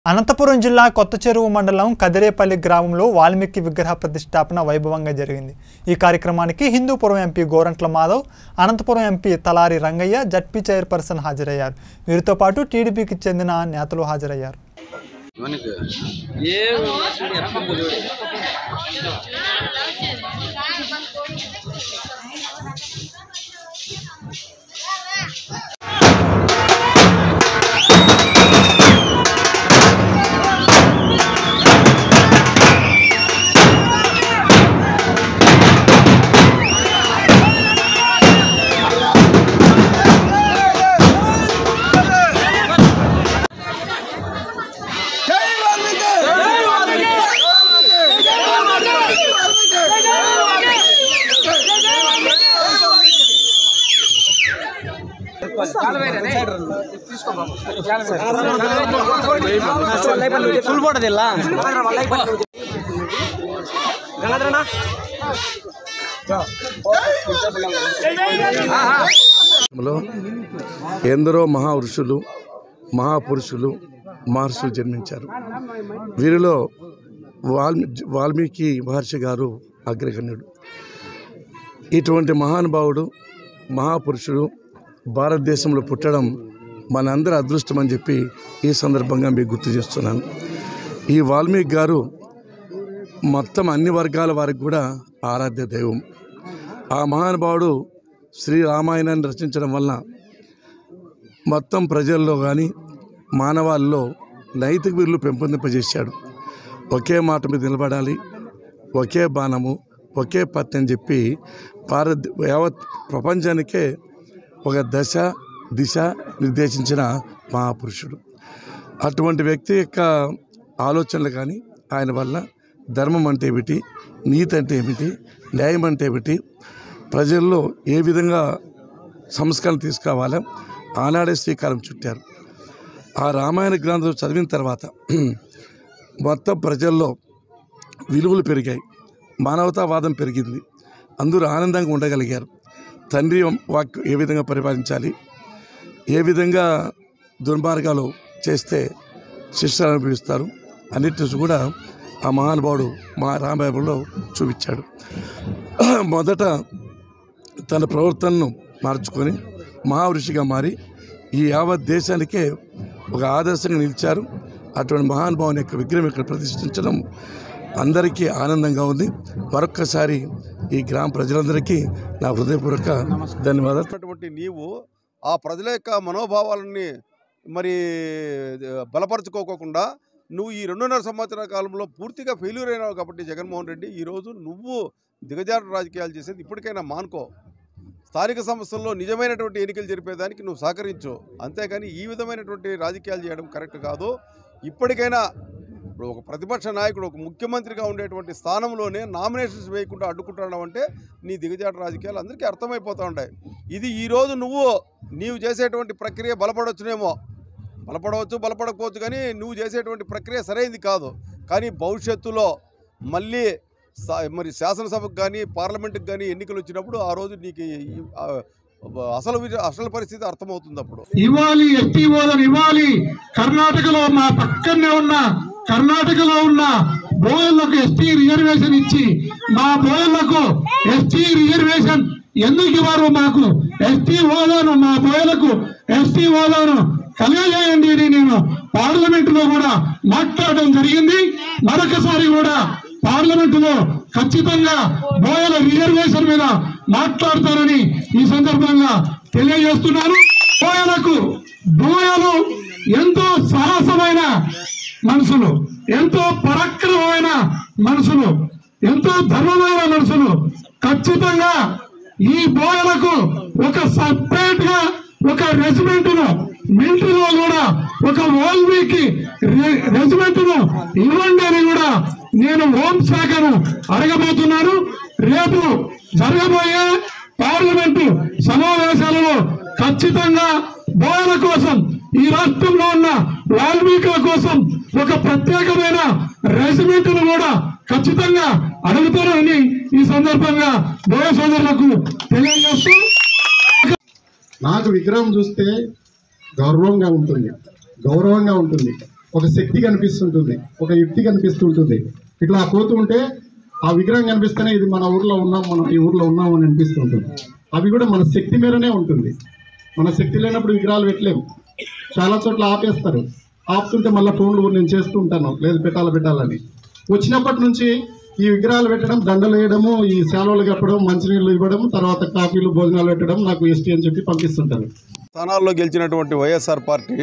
అనంతపురం జిల్లా కొత్త చెరువు మండలం కదిరేపల్లి గ్రామంలో వాల్మీకి విగ్రహ ప్రతిష్టాపన వైభవంగా జరిగింది ఈ కార్యక్రమానికి Hindupuram MP Gorantla Madhav Anantapuram MP Talari Rangayya ZP chairperson హాజరయ్యారు వీరితో పాటు టీడీపీకి చెందిన నేతలు హాజరయ్యారు మనకు ఏ చూడు ఎట్లుందో చూడు లో ఎందరో మహావృషులు మహాపురుషులు మహర్షులు జన్మించారు వీరిలో వాల్మీ వాల్మీకి మహర్షి గారు అగ్రగణ్యుడు ఇటువంటి మహానుభావుడు మహాపురుషుడు భారతదేశంలో పుట్టడం మనందరి అదృష్టం అని చెప్పి ఈ సందర్భంగా మీకు గుర్తు చేస్తున్నాను ఈ వాల్మీకి గారు మొత్తం అన్ని వర్గాల వారికి కూడా ఆరాధ్య దైవం ఆ మహానుభావుడు శ్రీ రామాయణాన్ని రచించడం వలన మొత్తం ప్రజల్లో కానీ మానవాళ్ళలో నైతిక విలువలు పెంపొందింపజేశాడు ఒకే మాట మీద నిలబడాలి ఒకే బాణము ఒకే పత్తి అని చెప్పి భారత్ యావత్ ప్రపంచానికే ఒక దశ దిశ నిర్దేశించిన మహాపురుషుడు అటువంటి వ్యక్తి యొక్క ఆలోచనలు కానీ ఆయన వల్ల ధర్మం అంటే ఏమిటి నీతి అంటే ఏమిటి న్యాయం అంటే ఏమిటి ప్రజల్లో ఏ విధంగా సంస్కరణ తీసుకురావాలో ఆనాడే శ్రీకారం చుట్టారు ఆ రామాయణ గ్రంథం చదివిన తర్వాత మొత్తం ప్రజల్లో విలువలు పెరిగాయి మానవతావాదం పెరిగింది అందరూ ఆనందంగా ఉండగలిగారు తండ్రి వాక్ ఏ విధంగా పరిపాలించాలి ఏ విధంగా దుర్మార్గాలు చేస్తే శిక్షలు అనుభవిస్తారు అన్నిటి కూడా ఆ మహానుభావుడు మా రామాయణంలో చూపించాడు మొదట తన ప్రవర్తనను మార్చుకొని మహావృషిగా మారి ఈ యావత్ దేశానికే ఒక ఆదర్శంగా నిలిచారు అటువంటి మహానుభావుని యొక్క విగ్రహం ఇక్కడ ప్రతిష్ఠించడం అందరికీ ఆనందంగా ఉంది మరొక్కసారి ఈ గ్రామ ప్రజలందరికీ నా హృదయపూర్వక ధన్యవాదాలు ఉన్నటువంటి నీవు ఆ ప్రజల యొక్క మనోభావాలని మరి ఆ, బలపరచుకోకుండా నువ్వు ఈ రెండున్నర సంవత్సరాల కాలంలో పూర్తిగా ఫెయిల్యూర్ అయినావు కాబట్టి జగన్మోహన్ రెడ్డి ఈరోజు నువ్వు దిగజారు రాజకీయాలు చేసేది ఇప్పటికైనా మానుకో స్థానిక సంస్థల్లో నిజమైనటువంటి ఎన్నికలు జరిపేదానికి నువ్వు సహకరించు అంతేగాని ఈ విధమైనటువంటి రాజకీయాలు చేయడం కరెక్ట్ కాదు ఇప్పటికైనా ఇప్పుడు ఒక ప్రతిపక్ష నాయకుడు ఒక ముఖ్యమంత్రిగా ఉండేటువంటి స్థానంలోనే నామినేషన్స్ వేయకుండా అడ్డుకుంటున్నావు అంటే నీ దిగజాటు రాజకీయాలు అందరికీ అర్థమైపోతూ ఉంటాయి ఇది ఈరోజు నువ్వు నీవు చేసేటువంటి ప్రక్రియ బలపడవచ్చునేమో బలపడవచ్చు బలపడకపోవచ్చు కానీ నువ్వు చేసేటువంటి ప్రక్రియ సరైనది కాదు కానీ భవిష్యత్తులో మళ్ళీ సా- మరి శాసనసభకు కానీ పార్లమెంట్కి కానీ ఎన్నికలు వచ్చినప్పుడు ఆ రోజు నీకు ఈ- ఆ అసలు విజ- అసలు పరిస్థితి అర్థమవుతుంది అప్పుడు ఇవ్వాలి ఎస్టీ హోదాను ఇవ్వాలి కర్ణాటకలో మా పక్కనే ఉన్న కర్ణాటకలో ఉన్న బోయర్లకు ఎస్టీ రిజర్వేషన్ ఇచ్చి మా బోయర్లకు ఎస్టీ రిజర్వేషన్ ఎందుకు ఇవ్వరు మాకు ఎస్టీ హోదాను మా బోయలకు ఎస్టీ హోదాను కలిగజేయండి అని నేను పార్లమెంట్ లో కూడా మాట్లాడడం జరిగింది మరొకసారి కూడా పార్లమెంట్ లో ఖచ్చితంగా బోయల రిజర్వేషన్ మీద మాట్లాడతారని ఈ సందర్భంగా తెలియజేస్తున్నాను బోయలకు బోయలు ఎంతో సాహసమైన మనుషులు ఎంతో పరాక్రమమైన మనుషులు ఎంతో ధర్మమైన మనుషులు ఖచ్చితంగా ఈ బోయలకు ఒక సపరేట్ గా ఒక రెజిమెంట్ ను మిలిటరీలో కూడా ఒక ఓల్వీకి రెజిమెంట్ ను ఇవ్వండి అని కూడా నేను హోంశాఖను అడగబోతున్నాను రేపు జరగబోయే పార్లమెంటు సమావేశాలలో ఖచ్చితంగా బోయల కోసం ఈ రాష్ట్రంలో ఉన్న వాల్మీకుల కోసం ఒక ప్రత్యేకమైన రెజిమెంట్ను కూడా ఖచ్చితంగా అడుగుతారని ఈ సందర్భంగా బోయ సోదరులకు తెలియజేస్తూ నాకు విగ్రహం చూస్తే గౌరవంగా ఉంటుంది గౌరవంగా ఉంటుంది ఒక శక్తి కనిపిస్తుంటుంది ఒక యుక్తి కనిపిస్తుంటుంది ఇట్లా పోతూ ఉంటే ఆ విగ్రహం కనిపిస్తేనే ఇది మన ఊర్లో ఉన్నాం మనం ఈ ఊర్లో ఉన్నాం అని అనిపిస్తుంటుంది అవి కూడా మన శక్తి మేరనే ఉంటుంది మన శక్తి లేనప్పుడు విగ్రహాలు పెట్టలేము చాలా చోట్ల ఆపేస్తారు ఆపుతుంటే మళ్ళీ ఫోన్లు నేను చేస్తూ ఉంటాను లేదు పెట్టాలి పెట్టాలని వచ్చినప్పటి నుంచి ఈ విగ్రహాలు పెట్టడం దండలు వేయడము ఈ శాలువలు కప్పడం మంచినీళ్ళు ఇవ్వడం తర్వాత కాఫీలు భోజనాలు పెట్టడం నాకు ఎస్టీ అని చెప్పి పంపిస్తుంటారు స్థానాల్లో గెలిచినటువంటి వైఎస్ఆర్ పార్టీ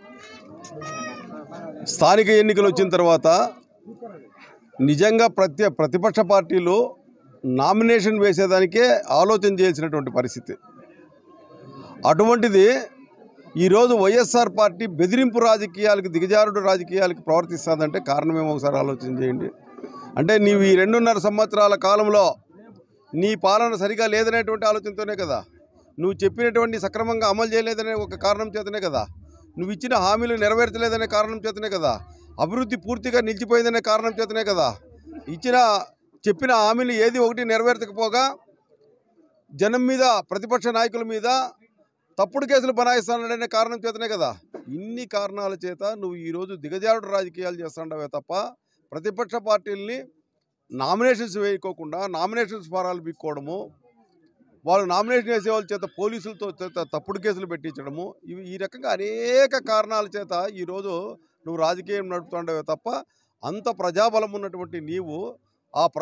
స్థానిక ఎన్నికలు వచ్చిన తర్వాత నిజంగా ప్రతి ప్రతిపక్ష పార్టీలు నామినేషన్ వేసేదానికే ఆలోచన చేయాల్సినటువంటి పరిస్థితి అటువంటిది ఈరోజు వైఎస్ఆర్ పార్టీ బెదిరింపు రాజకీయాలకు దిగజారుడు రాజకీయాలకు ప్రవర్తిస్తుందంటే కారణమేమో ఒకసారి ఆలోచన చేయండి అంటే నీవు ఈ రెండున్నర సంవత్సరాల కాలంలో నీ పాలన సరిగా లేదనేటువంటి ఆలోచనతోనే కదా నువ్వు చెప్పినటువంటి సక్రమంగా అమలు చేయలేదనే ఒక కారణం చేతనే కదా నువ్వు ఇచ్చిన హామీలు నెరవేర్చలేదనే కారణం చేతనే కదా అభివృద్ధి పూర్తిగా నిలిచిపోయిందనే కారణం చేతనే కదా ఇచ్చిన చెప్పిన హామీలు ఏది ఒకటి నెరవేర్చకపోగా జనం మీద ప్రతిపక్ష నాయకుల మీద తప్పుడు కేసులు బనాయిస్తాననే కారణం చేతనే కదా ఇన్ని కారణాల చేత నువ్వు ఈరోజు దిగజారుడు రాజకీయాలు చేస్తుండవే తప్ప ప్రతిపక్ష పార్టీల్ని నామినేషన్స్ వేయకోకుండా నామినేషన్స్ ఫారాలు బిక్కోవడము వాళ్ళు నామినేషన్ వేసే వాళ్ళ చేత పోలీసులతో చేత తప్పుడు కేసులు పెట్టించడము ఇవి ఈ రకంగా అనేక కారణాల చేత ఈరోజు నువ్వు రాజకీయం నడుపుతుండవే తప్ప అంత ప్రజాబలం ఉన్నటువంటి నీవు ఆ ప్ర